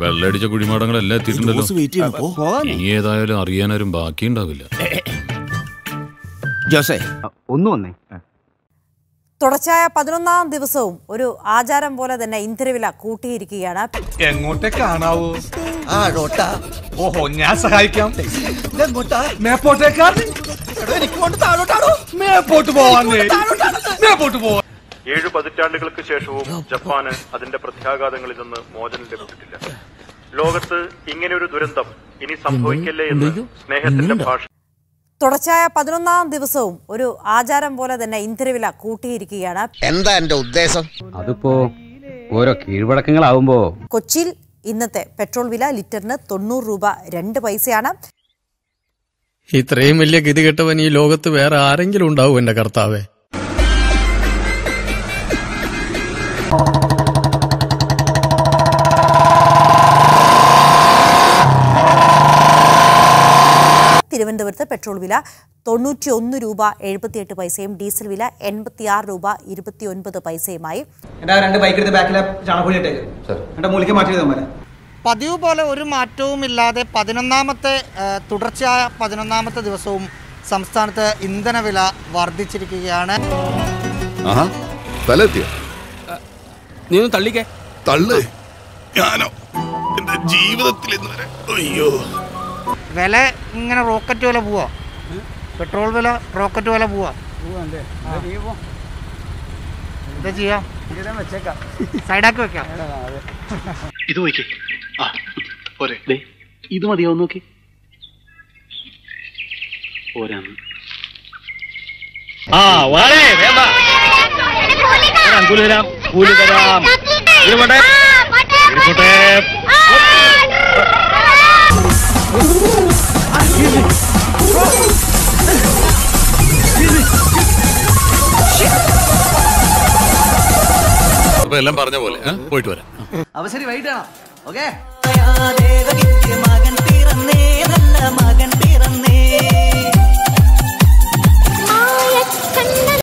വെള്ളയടിച്ച കുഴിമാടങ്ങളെല്ലാം എത്തിയിട്ടുണ്ടല്ലോ boss wait ചെയ്യണം പോ ഇനി ഏതായാലും അറിയാനാരും ബാക്കിയുണ്ടാവില്ല ജോസേ ഒന്ന് വന്നേ തുടർച്ചയായ പതിനൊന്നാം ദിവസവും ഒരു ആചാരം പോലെ തന്നെ ഇന്ധനവില കൂട്ടിയിരിക്കുകയാണ് എങ്ങോട്ടേ കാണാവൂ ആ ഡോട്ടാ ഓഹോ ഞാൻ സഹായിക്കാം എങ്ങോട്ടാ മേപ്പോട്ടേക്കാ എടോ, എനിക്ക് കൊണ്ട് താഴോട്ടാടോ മേപ്പോട്ട് പോവാന്നേ മേപ്പോട്ട് പോവാ ഏഴു പതിറ്റാണ്ടുകൾക്ക് ശേഷവും ജപ്പാന് അതിന്റെ പ്രത്യാഘാതങ്ങളിൽ നിന്ന് മോചനം ലഭിച്ചിട്ടില്ല ലോകത്ത് ഇങ്ങനെയൊരു ദുരന്തം ഇനി സംഭവിക്കല്ലേ എന്ന് സ്നേഹത്തിന്റെ ഭാഷ തുടർച്ചയായ പതിനൊന്നാം ദിവസവും ഒരു ആചാരം പോലെ തന്നെ ഇന്ധനവില കൂട്ടിയിരിക്കുകയാണ് എന്താ എന്റെ ഉദ്ദേശം അതിപ്പോ ഓരോ കീഴ്വഴക്കങ്ങളാവുമ്പോ കൊച്ചിയിൽ ഇന്നത്തെ പെട്രോൾ വില ലിറ്ററിന് തൊണ്ണൂറ് രൂപ രണ്ട് പൈസയാണ് ഇത്രയും വലിയ ഗതികെട്ടവൻ ഈ ലോകത്ത് വേറെ ആരെങ്കിലും ഉണ്ടാവും എന്റെ കർത്താവേ തിരുവനന്തപുരത്ത് പെട്രോൾ വില തൊണ്ണൂറ്റി ഒന്ന് രൂപ എഴുപത്തിയെട്ട് പൈസയും ഡീസൽ വില എൺപത്തിയാറ് രൂപ ഇരുപത്തിയൊൻപത് പൈസയുമായി എന്റെ രണ്ട് ബൈക്ക് എടുത്ത് ബാക്കിലെ ചാണകപ്പൊടി ഇട്ടേക്ക് എന്റെ മൂലിക്ക് മാറ്റി തമ്മിലെ പതിവ് പോലെ ഒരു മാറ്റവുമില്ലാതെ പതിനൊന്നാമത്തെ ആ, തുടർച്ചയായ പതിനൊന്നാമത്തെ ദിവസവും സംസ്ഥാനത്ത് ഇന്ധനവില വർദ്ധിച്ചിരിക്കുകയാണ് ആഹാ സ്ഥലത്തിയോ നീ ഒന്ന് തള്ളിക്കേ തള്ളു ഞാനോ എന്റെ ജീവിതത്തിൽ ഇന്ന് വരെ അയ്യോ വില ഇങ്ങനെ റോക്കറ്റ് വില പോവാ പെട്രോൾ വില റോക്കറ്റ് വില പോവാ എന്താ ചെയ്യാം സൈഡാക്കി വെക്കാം ഇത് നോക്കി ആ പോരെ ദേ ഇത് മതിയോ നോക്കി പോരാന്ന് ആ വളരെ വേണ്ട കൂലി തരാം കൂലി തരാം ഇരുപട്ടെ ഇരുപട്ടെ അപ്പൊ എല്ലാം പറഞ്ഞ പോലെ ഏ? പോയിട്ട് വരാം അപ്പൊ ശരി വൈകിട്ട് കാണാം ഓക്കേ മകൻ പിറന്നേ നല്ല മകൻ പിറന്നേ